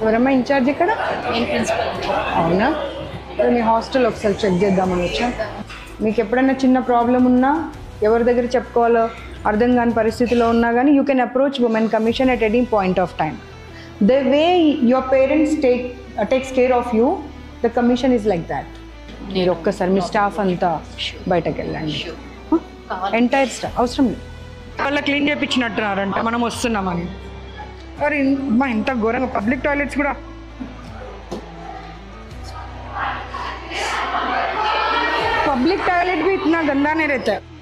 ఎవరమ్మా ఇన్ఛార్జ్ ఇక్కడ నేను ప్రిన్సిపల్ అవునా ఇప్పుడు మీ హాస్టల్ ఒకసారి చెక్ చేద్దామని వచ్చా మీకు ఎప్పుడైనా చిన్న ప్రాబ్లం ఉన్నా ఎవరి దగ్గర చెప్పుకోవాలో అర్థం కాని పరిస్థితిలో ఉన్నా కానీ you can approach women commission at any point of time the way your parents take takes care of you the commission is like that మీరు ఒక్కసారి మీ స్టాఫ్ అంతా బయటకు వెళ్ళండి ఎంటైర్ స్టాఫ్ అవసరం లేదు వాళ్ళ క్లీన్ చేయించినట్టున్నారంట మనం వస్తున్నామని అరే మా ఇంత ఘోరంగా పబ్లిక్ టాయిలెట్స్ కూడా पब्लिक टॉयलेट भी इतना गंदा नहीं रहता है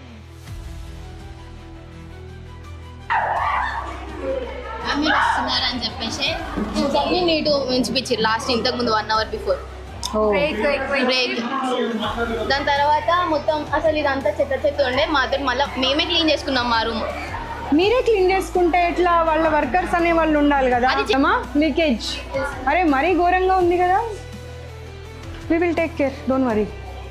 మీరు వస్తున్నారని చెప్పేసి అన్ని నీటు ఉంచిపించారు లాస్ట్ ఇంతకు ముందు వన్ అవర్ బిఫోర్ బ్రేక్ దాని తర్వాత మొత్తం అసలు ఇదంతా చెత్త చెత్త ఉండే మాతో మళ్ళీ మేమే క్లీన్ చేసుకున్నాం మా రూమ్ మీరే క్లీన్ చేసుకుంటే ఎట్లా వాళ్ళ వర్కర్స్ అనే వాళ్ళు ఉండాలి కదా అది చె- అమ్మా లీకేజ్ అరే మరీ ఘోరంగా ఉంది కదా we will take care don't worry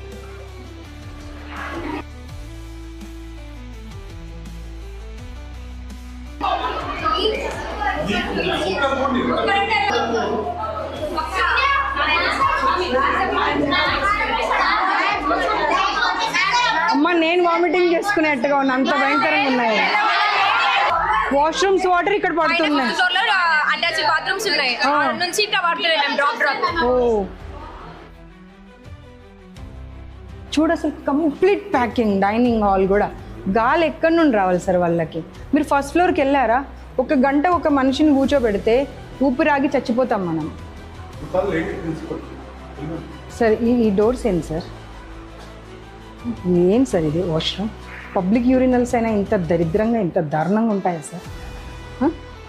అమ్మ నేను వామిటింగ్ చేసుకునేట్టుగా ఉన్నా అంత భయంకరంగా ఉన్నాయి వాష్రూమ్స్ వాటర్ ఇక్కడ పడుతున్నాయి అటాచ్ బాత్రూమ్స్ ఉన్నాయి ఆ. ఆ నుంచి ఇట్లా పడుతున్నాయి మేము డ్రాప్ డ్రాప్ ఓ చూడు అసలు కంప్లీట్ ప్యాకింగ్ డైనింగ్ హాల్ కూడా గాలి ఎక్కడి నుండి రావాలి సార్ వాళ్ళకి మీరు ఫస్ట్ ఫ్లోర్కి వెళ్ళారా ఒక గంట ఒక మనిషిని కూర్చోబెడితే ఊపిరాగి చచ్చిపోతాం మనం సార్ ఈ ఈ డోర్స్ ఏంటి సార్ ఏం సార్ ఇది వాష్రూమ్ పబ్లిక్ యూరినల్స్ అయినా ఇంత దరిద్రంగా ఇంత దారుణంగా ఉంటాయా సార్ హ?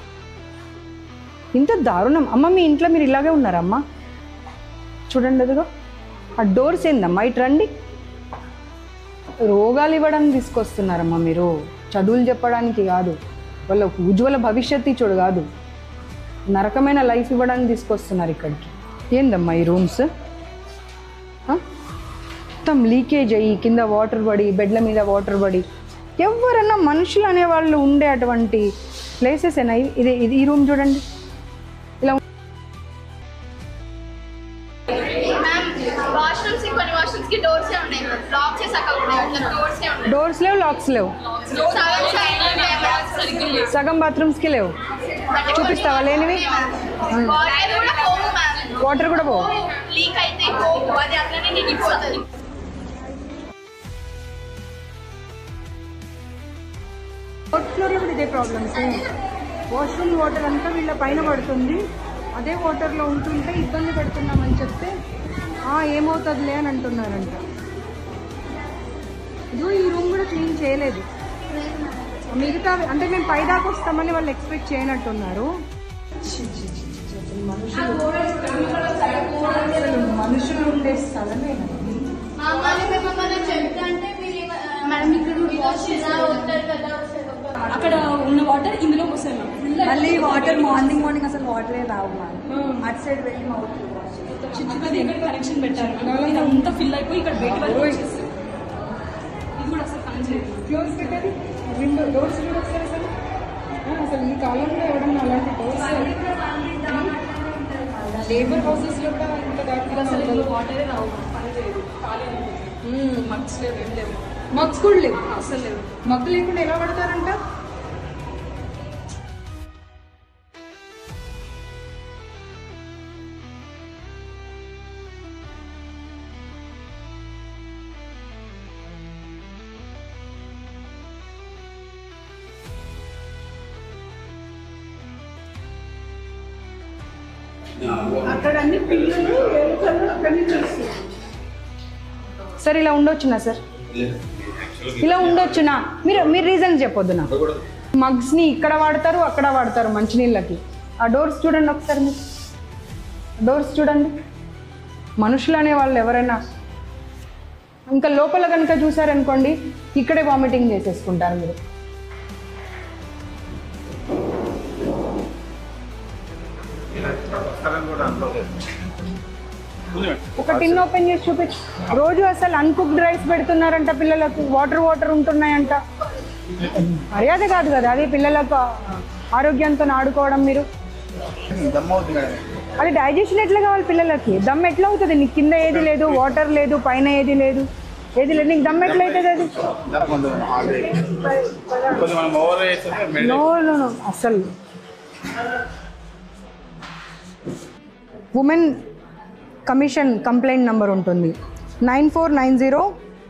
ఇంత దారుణం అమ్మ మీ ఇంట్లో మీరు ఇలాగే ఉన్నారమ్మా చూడండి అదిగో ఆ డోర్స్ ఏందమ్మా ఇటు రండి రోగాలు ఇవ్వడానికి తీసుకొస్తున్నారమ్మా మీరు చదువులు చెప్పడానికి కాదు వాళ్ళ ఉజ్వల భవిష్యత్తు చూడు కాదు నరకమైన లైఫ్ ఇవ్వడానికి తీసుకొస్తున్నారు ఇక్కడికి ఏందమ్మా ఈ రూమ్స్ మొత్తం లీకేజ్ అయ్యి కింద వాటర్ పడి బెడ్ల మీద వాటర్ పడి ఎవరన్నా మనుషులు అనేవాళ్ళు ఉండే అటువంటి ప్లేసెస్ అయినా ఇది ఇది ఈ రూమ్ చూడండి ఇలా వాష్రూమ్స్ కొన్ని వాష్రూమ్స్ కి డోర్స్ ఉన్నాయి లాక్ చేసాక డోర్స్ ఉన్నాయి డోర్స్ లేవు లాక్స్ లేవు సగం సగం సగం బాత్రూమ్స్కి లేవు చూపిస్తావా లేనివి వాటర్ కూడా పోవు మ్యామ్ వాటర్ కూడా పోవు లీక్ అయితే పోవు అది అట్లనే నిండిపోతుంది ఫోర్త్ ఫ్లోర్లో కూడా ఇదే ప్రాబ్లమ్స్ వాష్రూమ్ వాటర్ అంతా వీళ్ళ పైన పడుతుంది అదే వాటర్లో ఉంటుంటే ఇబ్బంది పడుతున్నామని చెప్తే "ఆ, ఏమవుతుందిలే అని అంటున్నారంట ఇదో ఈ రూమ్ కూడా క్లీన్ చేయలేదు మిగతా అంటే మేము పైదాకా వస్తామని వాళ్ళు ఎక్స్పెక్ట్ చేయనట్టున్నారు ఛీ, ఛీ, ఛీ, ఛీ, అసలు మనుషులు అసలు మనుషులు ఉండే స్థలమే మమ్మల్ని మిమ్మల్ని చెప్తా అంటే మీరు మేడం ఇక్కడ వాష్రూమ్ ఉంటారు కదా అక్కడ ఉన్న వాటర్ ఇందులోకి వస్తాయి మ్యామ్ మళ్ళీ వాటర్ మార్నింగ్ మార్నింగ్ అసలు వాటరే రావు మ్యామ్ అటు సైడ్ వెళ్ళి మా ఊరికి చిన్నది ఇక్కడ కనెక్షన్ పెట్టారు ఇదంతా ఫిల్ అయిపోయి ఇక్కడ బయట వరకు వచ్చేస్తుంది ఇది కూడా అసలు పని చేయదు క్లోజ్ పెట్టేది విండో డోర్స్ కూడా ఒకసారి అసలు ఆ, అసలు ఈ కాలంలో ఎవడన్నా అలాంటి డోర్స్ లేబర్ హౌసెస్ లో కూడా ఇంత ఇది అసలు దాకా ఇందులో వాటరే రావు పని చేయదు ఖాళీ అనిపిస్తుంది మగ్స్ లేవు ఏం లేవు మగ్స్ కూడా లేవు అసలు లేవు మగ్గు లేకుండా ఎలా పడతారంట అక్కడ అన్ని పిల్లలు ఎలుకలు అక్కడిని చూస్తున్నారు సార్ ఇలా ఉండొచ్చునా సార్ ఇలా ఉండొచ్చునా మీరు మీరు రీజన్ చెప్పొద్దు నాకు మగ్స్ని ఇక్కడ వాడతారు అక్కడ వాడతారు మంచినీళ్ళకి ఆ డోర్స్ చూడండి ఒకసారి మీరు డోర్స్ చూడండి మనుషులు అనే వాళ్ళు ఎవరైనా ఇంకా లోపల కనుక చూసారనుకోండి ఇక్కడే వామిటింగ్ చేసేసుకుంటారు మీరు ఒక టిన్ ఓపెన్ చేసి చూపించు రోజు అసలు అన్కుక్డ్ రైస్ పెడుతున్నారంట పిల్లలకు వాటర్ వాటర్ ఉంటున్నాయంట మర్యాద కాదు కదా అది పిల్లలకు ఆరోగ్యంతో ఆడుకోవడం మీరు దమ్ అవుతుంది మేడం అది డైజెషన్ ఎట్లా కావాలి పిల్లలకి దమ్ ఎట్లా అవుతుంది నీకు కింద ఏది లేదు వాటర్ లేదు పైన ఏది లేదు ఏది లేదు నీకు దమ్ ఎట్లా అవుతుంది అది కొంచెం ఆగి కొంచెం మనం ఓవర్ చేస్తుంటే మెడ నో నో నో అసలు ఉమెన్ కమిషన్ కంప్లైంట్ నెంబర్ ఉంటుంది nine four nine zero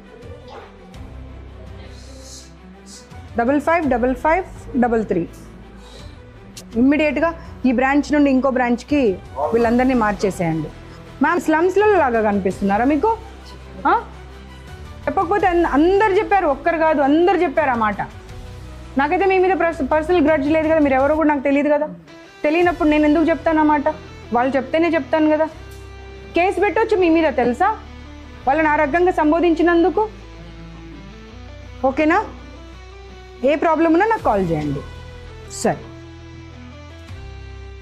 double five double five double three ఇమ్మీడియట్గా ఈ బ్రాంచ్ నుండి ఇంకో బ్రాంచ్కి వీళ్ళందరినీ మార్చేసేయండి మ్యామ్ స్లమ్స్లో లాగా కనిపిస్తున్నారా మీకు ఆ? చెప్పకపోతే అన్- అందరు చెప్పారు ఒక్కరు కాదు అందరు చెప్పారు ఆ మాట నాకైతే మీ మీద పర్సనల్ గ్రడ్జ్ లేదు కదా మీరు ఎవరో కూడా నాకు తెలియదు కదా తెలియనప్పుడు నేను ఎందుకు చెప్తాను అన్నమాట వాళ్ళు చెప్తేనే చెప్తాను కదా కేసు పెట్టొచ్చు మీ మీద తెలుసా వాళ్ళని ఆ రకంగా సంబోధించినందుకు ఓకేనా ఏ ప్రాబ్లం ఉన్నా నాకు కాల్ చేయండి సరే